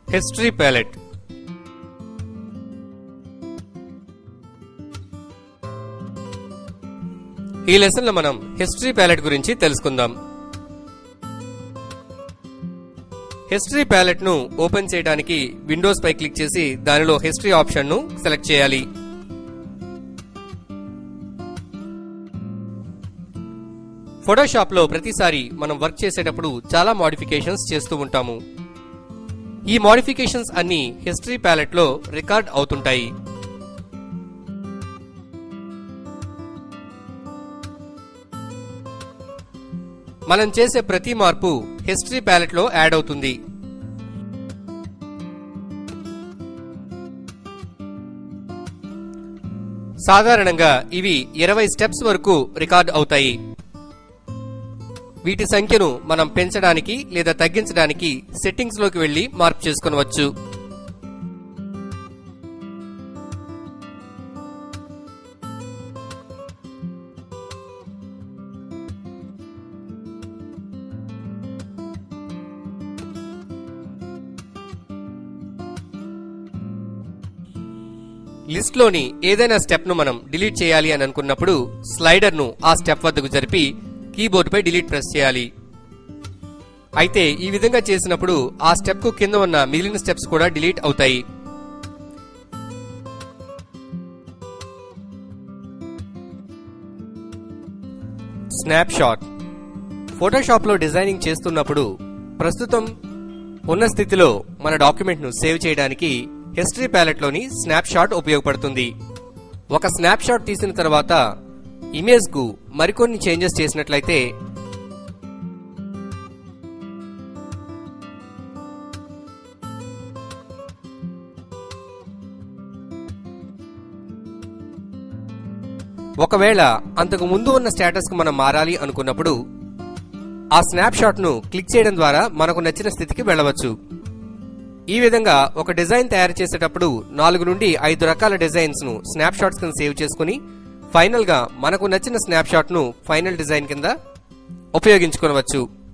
history palette ఈ lesson లో మనం హిస్టరీ ప్యాలెట్ గురించి తెలుసుకుందాం హిస్టరీ ప్యాలెట్ ను ఓపెన్ చేయడానికి విండోస్ పై క్లిక్ చేసి దానిలో హిస్టరీ ఆప్షన్ ను సెలెక్ట్ చేయాలి ఫోటోషాప్ లో ప్రతిసారి మనం వర్క్ చేసేటప్పుడు చాలా మోడిఫికేషన్స్ చేస్తూ ఉంటాము ఈ మోడిఫికేషన్స్ అన్ని హిస్టరీ ప్యాలెట్ లో రికార్డ్ అవుతుంటాయి మనం చేసే ప్రతి మార్పు హిస్టరీ ప్యాలెట్ లో యాడ్ అవుతుంది సాధారణంగా ఇవి ఇరవై స్టెప్స్ వరకు రికార్డ్ అవుతాయి వీటి సంఖ్యను మనం పెంచడానికి లేదా తగ్గించడానికి సెట్టింగ్స్ లోకి వెళ్లి మార్పు చేసుకొనవచ్చు లిస్ట్ లోని ఏదైనా స్టెప్ ను మనం డిలీట్ చేయాలి అని అనుకున్నప్పుడు స్లైడర్ ను ఆ స్టెప్ వద్దకు జరిపి కీబోర్డ్ పై డిలీట్ ప్రెస్ చేయాలి అయితే ఈ విధంగా చేసినప్పుడు ఆ స్టెప్ కు కింద ఉన్న మిగిలిన స్టెప్స్ కూడా డిలీట్ అవుతాయి స్నాప్ షాట్ ఫోటోషాప్ లో డిజైనింగ్ చేస్తున్నప్పుడు ప్రస్తుతం ఉన్న స్థితిలో మన డాక్యుమెంట్ ను సేవ్ చేయడానికి హిస్టరీ ప్యాలెట్ లోని స్నాప్ షాట్ ఉపయోగపడుతుంది ఒక స్నాప్ షాట్ తీసిన తర్వాత ఇమేజ్ కు మరికొన్ని చేంజెస్ చేసినట్లయితే ఒకవేళ అంతకు ముందు ఉన్న స్టేటస్ కు మనం మారాలి అనుకున్నప్పుడు ఆ స్నాప్ షాట్ ను క్లిక్ చేయడం ద్వారా మనకు నచ్చిన స్థితికి వెళ్ళవచ్చు ఈ విధంగా ఒక డిజైన్ తయారు చేసేటప్పుడు నాలుగు నుండి ఐదు రకాల డిజైన్స్ ను స్నాప్ షాట్స్ కింద సేవ్ చేసుకుని ఫైనల్ గా మనకు నచ్చిన స్నాప్ షాట్ ను ఫైనల్ డిజైన్ కింద ఉపయోగించుకోవచ్చు